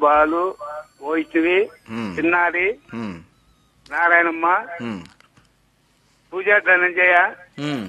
బాలు వైష్ణవి ఉమ్, చిన్నారి ఉమ్, నారాయణమ్మ ఉమ్, పూజా ధనంజయ ఉమ్,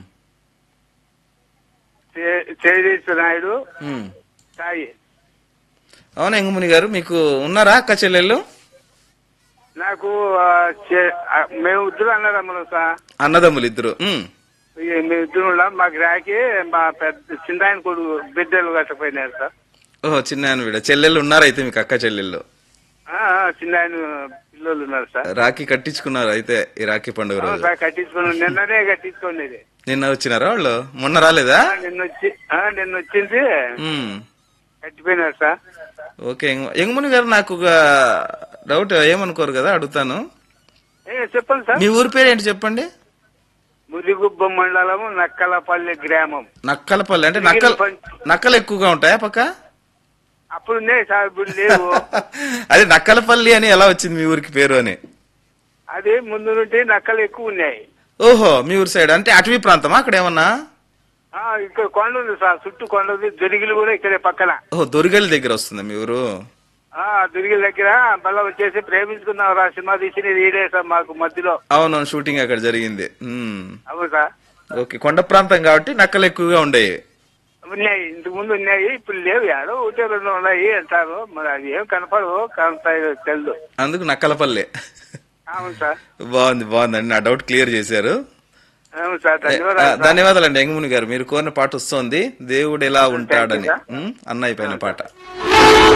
జగదీశ్వర నాయుడు ఉమ్. సాయి అవునా ఎంగుముని గారు మీకు ఉన్నారా అక్క చెల్లెళ్ళు నాకు ఆ, చే- ఆ, మేము ఇద్దరు అన్నదమ్ములు సార్ అన్నదమ్ములు ఇద్దరు ఉమ్. ఈ మేము ఇద్దరు ఉన్నాం మాకు రాకి మా పెద్ద చిన్నాయన కొడుకు బిడ్డలు కట్టపోయినారు సార్ ఓహో చిన్న ఆయన వీడ చెల్లెళ్ళు ఉన్నారు అయితే మీకు అక్క చెల్లెళ్ళు ఆ, ఆ, చిన్నాయన పిల్లలు ఉన్నారు సార్ రాఖీ కట్టించుకున్నారు అయితే ఈ రాఖీ పండుగ అవును రోజు సార్ కట్టించుకున్నాం నిన్ననే కట్టించుకునేది నిన్న వచ్చినారా వాళ్ళు మొన్న రాలేదా ఆ, నిన్న వచ్చి ఆ, నిన్న వచ్చింది ఉమ్. కట్టిపోయినారు సార్ ఓకే ఎంగు- ఎంగుముని గారు నాకు ఒక డౌట్ ఏమనుకోరు కదా అడుగుతాను ఏ చెప్పండి సార్ మీ ఊరి పేరు ఏంటి చెప్పండి ముదిగుబ్బ మండలము నక్కలపల్లి గ్రామం నక్కలపల్లి అంటే నక్కలు నక్కలు ఎక్కువగా ఉంటాయా పక్క అప్పుడు ఉన్నాయి సార్ ఇప్పుడు లేవు అదే నక్కలపల్లి అని ఎలా వచ్చింది మీ ఊరికి పేరు అని అది ముందు నుండి నక్కలు ఎక్కువ ఉన్నాయి ఓహో మీ ఊరి సైడ్ అంటే అటవీ ప్రాంతమా అక్కడ ఏమన్నా ఆ, ఇక్కడ కొండ ఉంది సార్ చుట్టూ కొండ ఉంది దొరికిలు కూడా ఇక్కడే పక్కన ఓహో దొరిగలి దగ్గర వస్తుంది మీ ఊరు ఆ దొరికిల దగ్గర మళ్ళా వచ్చేసి ప్రేమించుకున్నాం రా సినిమా తీసి ఈడే సార్ మాకు మధ్యలో అవును షూటింగ్ అక్కడ జరిగింది ఉమ్. అవును సార్ ఓకే కొండ ప్రాంతం కాబట్టి నక్కలు ఎక్కువగా ఉండేవి ఉన్నాయి ఇంతకు ముందు ఉన్నాయి ఇప్పుడు లేవు యాడో ఒకటి రెండు ఉన్నాయి అంటారు మరి అవి ఏం కనపడవు కనపడదు తెలు అందుకు నక్కలపల్లి అవును సార్ బాగుంది బాగుందండి నా డౌట్ క్లియర్ చేశారు అవును సార్ ఆ, ధన్యవాదాలు సార్. ధన్యవాదాలండి ఎంగముని గారు మీరు కోరిన పాట వస్తోంది దేవుడు ఎలా ఉంటాడని ఉమ్, అన్నయ్య పైన పాట